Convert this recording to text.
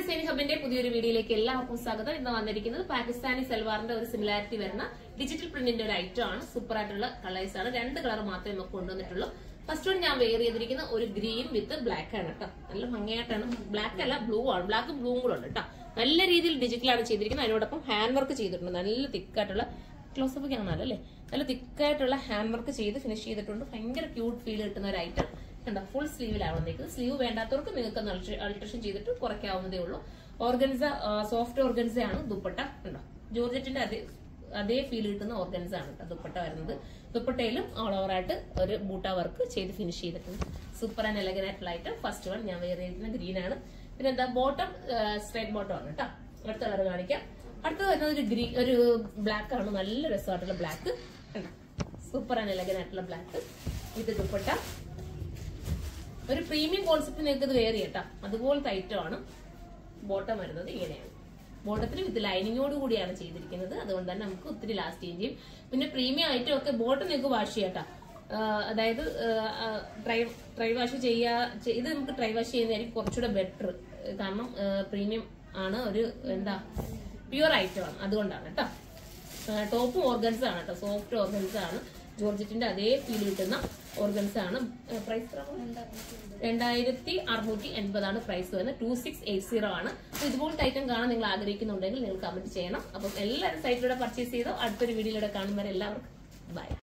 പാകിസ്ഥാനി ഹബിന്റെ പുതിയൊരു വീഡിയോയിലേക്ക് എല്ലാവർക്കും സ്വാഗതം ഇന്ന് വന്നിരിക്കുന്നത് പാകിസ്ഥാനി സൽവാറിന്റെ ഒരു സിമിലാരിറ്റി വരുന്ന ഡിജിറ്റൽ പ്രിന്റിന്റെ ഒരു ഐറ്റം ആണ് സൂപ്പർ ആയിട്ടുള്ള കളേഴ്സ് ആണ് രണ്ട് കളർ മാത്രമേ നമുക്ക് കൊണ്ടുവന്നിട്ടുള്ളൂ ഫസ്റ്റ് വൺ ഞാൻ വെയർ ചെയ്തിരിക്കുന്ന ഒരു ഗ്രീൻ വിത്ത് ബ്ലാക്ക് ആണ് കേട്ടോ നല്ല ഭംഗിയായിട്ടാണ് ബ്ലാക്ക് അല്ല ബ്ലൂ ആണ് ബ്ലാക്കും ബ്ലൂവും കൂടെ ഉണ്ട് കേട്ടോ നല്ല രീതിയിൽ ഡിജിറ്റൽ ആണ് ചെയ്തിരിക്കുന്നത് അതിനോടൊപ്പം ഹാൻഡ് വർക്ക് ചെയ്തിട്ടുണ്ട് നല്ല തിക്കായിട്ടുള്ള ക്ലോസപ്പ് കാണാമല്ലോ അല്ലേ നല്ല തിക്കായിട്ടുള്ള ഹാൻഡ് വർക്ക് ചെയ്ത് ഫിനിഷ് ചെയ്തിട്ടുണ്ട് ഭയങ്കര ക്യൂട്ട് ഫീൽ കിട്ടുന്ന ഒരു ഐറ്റം കണ്ടോ ഫുൾ സ്ലീവിലാണ് വന്നിരിക്കുന്നത് സ്ലീവ് വേണ്ടാത്തവർക്ക് നിങ്ങൾക്ക് അൾട്രേഷൻ ചെയ്തിട്ട് കുറയ്ക്കാവുന്നതേ ഉള്ളൂ ഓർഗൻസ സോഫ്റ്റ് ഓർഗൻസ ആണ് ദുപ്പട്ട കണ്ടോ ജോർജറ്റിന്റെ അതേ അതേ ഫീൽ കിട്ടുന്ന ഓർഗൻസ ആണ് കേട്ടോ ദുപ്പട്ട വരുന്നത് ദുപ്പട്ടയിലും ഓൾ ഓവർ ആയിട്ട് ഒരു ബൂട്ട വർക്ക് ചെയ്ത് ഫിനിഷ് ചെയ്തിട്ടുണ്ട് സൂപ്പർ ആൻഡ് എലഗൻ ആയിട്ടുള്ള ഐറ്റം ഫസ്റ്റ് വൺ ഞാൻ വെയർ ചെയ്തിരുന്ന ഗ്രീൻ ആണ് പിന്നെ എന്താ ബോട്ടം സ്ട്രൈറ്റ് ബോട്ടം ആണ് കേട്ടോ അടുത്ത കളർ കാണിക്കാം അടുത്തത് വരുന്നത് ഒരു ഗ്രീൻ ഒരു ബ്ലാക്ക് ആണ് നല്ല രസമായിട്ടുള്ള ബ്ലാക്ക് സൂപ്പർ ആൻഡ് എലഗൻ ആയിട്ടുള്ള ബ്ലാക്ക് ഇത് ദുപ്പട്ട ഒരു പ്രീമിയം കോൺസെപ്റ്റ് നിങ്ങൾക്ക് ഇത് വേറെ കേട്ടോ അതുപോലത്തെ ഐറ്റം ആണ് ബോട്ടം വരുന്നത് ഇങ്ങനെയാണ് ബോട്ടത്തിന് വിത്ത് ലൈനിങ്ങോട് കൂടിയാണ് ചെയ്തിരിക്കുന്നത് അതുകൊണ്ട് തന്നെ നമുക്ക് ഒത്തിരി ലാസ്റ്റ് ചെയ്യുകയും ചെയ്യും പിന്നെ പ്രീമിയം ഐറ്റം ഒക്കെ ബോട്ടം നിങ്ങൾക്ക് വാഷ് ചെയ്യാട്ടോ അതായത് ട്രൈ ട്രൈ വാഷ് ചെയ്യാ ചെ- ഇത് നമുക്ക് ട്രൈ വാഷ് ചെയ്യുന്നതായിരിക്കും കുറച്ചുകൂടെ ബെറ്റർ കാരണം പ്രീമിയം ആണ് ഒരു എന്താ പ്യുവർ ഐറ്റം ആണ് അതുകൊണ്ടാണ് കേട്ടോ ടോപ്പും ഓർഗൻസ് ആണ് കേട്ടോ സോഫ്റ്റ് ഓർഗൻസ് ആണ് ജോർജറ്റിന്റെ അതേ ഫീൽ കിട്ടുന്ന ഓർഗൻസ് ആണ് പ്രൈസ് രണ്ടായിരത്തി അറുന്നൂറ്റി എൺപതാണ് പ്രൈസ് വരുന്നത് ടു സിക്സ് എയ്റ്റ് സീറോ ആണ് അപ്പൊ ഇതുപോലത്തെ ഐറ്റം കാണാൻ നിങ്ങൾ ആഗ്രഹിക്കുന്നുണ്ടെങ്കിൽ നിങ്ങൾ കമന്റ് ചെയ്യണം അപ്പം എല്ലാവരും സൈറ്റിലൂടെ പർച്ചേസ് ചെയ്തോ അടുത്തൊരു വീഡിയോയിലൂടെ കാണുമ്പോൾ എല്ലാവർക്കും ബൈ